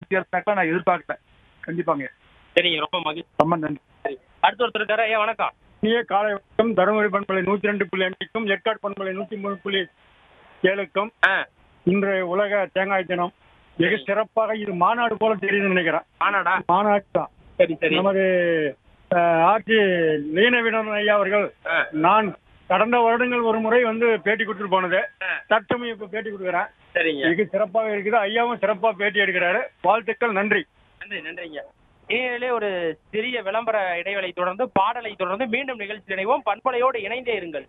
வித்தியாசம் நான் எதிர்பார்க்கல கண்டிப்பாங்க சரிங்க ரொம்ப மகிழ்ச்சி ரொம்ப நன்றி சரி அடுத்து ஒருத்தர் இருக்காரு ஐயா வணக்கம் இனிய காலை வணக்கம் தருமபுரி பண்பலை நூத்தி ரெண்டு புள்ளி அஞ்சுக்கும் ஏற்காடு பண்பலை நூத்தி மூணு புள்ளி ஏழுக்கும் ஆ இன்று உலக தேங்காய் தினம் மிக சிறப்பாக இது மாநாடு போல தெரியுதுன்னு நினைக்கிறேன் ஆனாடா மாநாடு தான் சரி சரி நமது அஹ், ஆட்சி லீனவிடன் ஐயா அவர்கள் ஆ. நான் கடந்த வருடங்கள் ஒரு முறை வந்து பேட்டி கொடுத்துட்டு போனது ஆ. தற்சமயம் இப்ப பேட்டி கொடுக்குறேன் சரிங்க மிக சிறப்பாக இருக்குது ஐயாவும் சிறப்பா பேட்டி எடுக்கிறாரு வாழ்த்துக்கள் நன்றி நன்றி நன்றிங்க இனியிலே ஒரு சிறிய விளம்பர இடைவேளை தொடர்ந்து பாடலை தொடர்ந்து மீண்டும் நிகழ்ச்சி இணைவோம் பண்பலையோடு இணைந்தே இருங்கள்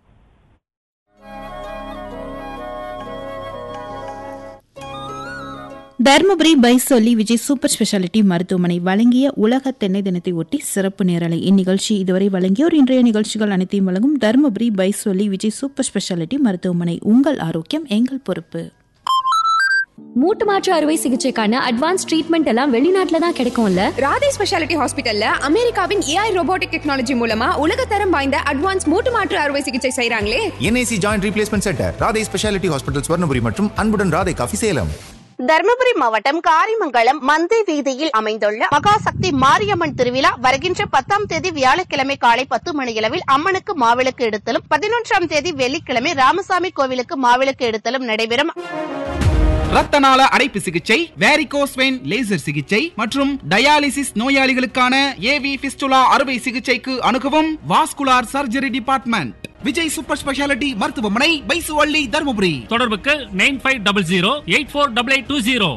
தர்மபுரி பைசொல்லி விஜய் சூப்பர் ஸ்பெஷாலிட்டி மருத்துவமனை வழங்கிய உலக தென்னை தினத்தை ஒட்டி சிறப்பு நேரலை இந்நிகழ்ச்சி இதுவரை வழங்கியோர் இன்றைய நிகழ்ச்சிகள் அனைத்தையும் வழங்கும் தர்மபுரி பைசொல்லி விஜய் சூப்பர் ஸ்பெஷாலிட்டி மருத்துவமனை உங்கள் ஆரோக்கியம் எங்கள் பொறுப்பு மூட்டு மாற்று அறுவை சிகிச்சைக்கான அட்வான்ஸ் ட்ரீட்மெண்ட் எல்லாம் வெளிநாட்டுல தான் கிடைக்கும்ல ராதே ஸ்பெஷாலிட்டி ஹாஸ்பிட்டல்ல அமெரிக்காவின் ஏஐ ரோபோட்டிக் டெக்னாலஜி மூலமா உலகத்தரம் வாய்ந்த அட்வான்ஸ் மூட்டு மாற்று அறுவை சிகிச்சை செய்றாங்களே NIC joint replacement centre Radhai speciality hospital Swarnapuri மற்றும் அன்புடன் ராதை காஃபி சேலம் தர்மபுரி மாவட்டம் காரிமங்கலம் மந்தை வீதியில் அமைந்துள்ள மகாசக்தி மாரியம்மன் திருவிழா வருகின்ற பத்தாம் தேதி வியாழக்கிழமை காலை பத்து மணியளவில் அம்மனுக்கு மாவிளக்கு எடுத்தலும் பதினொன்றாம் தேதி வெள்ளிக்கிழமை ராமசாமி கோவிலுக்கு மாவிளக்கு எடுத்தலும் நடைபெறும் ரத்த நாள அடைப்பு சிகிச்சை வேரிகோஸ் வெயின் லேசர் சிகிச்சை மற்றும் டயாலிசிஸ் நோயாளிகளுக்கான ஏவி பிஸ்டுலா அறுவை சிகிச்சைக்கு அணுகவும் vascular surgery department Vijay super speciality மருத்துவமனை பைசுவள்ளி தருமபுரி தொடர்புக்கு nine five double zero eight four double eight two zero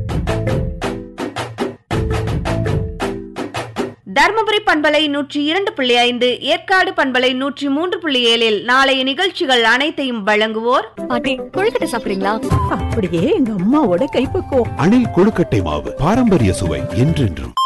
Dharmapuri பண்பலை நூற்றி இரண்டு புள்ளி ஐந்து ஏற்காடு பண்பலை நூற்றி மூன்று புள்ளி ஏழில் நாளைய நிகழ்ச்சிகள் அனைத்தையும் வழங்குவோர் பாட்டி கொழுக்கட்டை சாப்பிடுறீங்களா அப்படியே எங்க அம்மாவோட கைப்பக்குவம் அணில் கொழுக்கட்டை மாவு பாரம்பரிய சுவை என்றென்றும்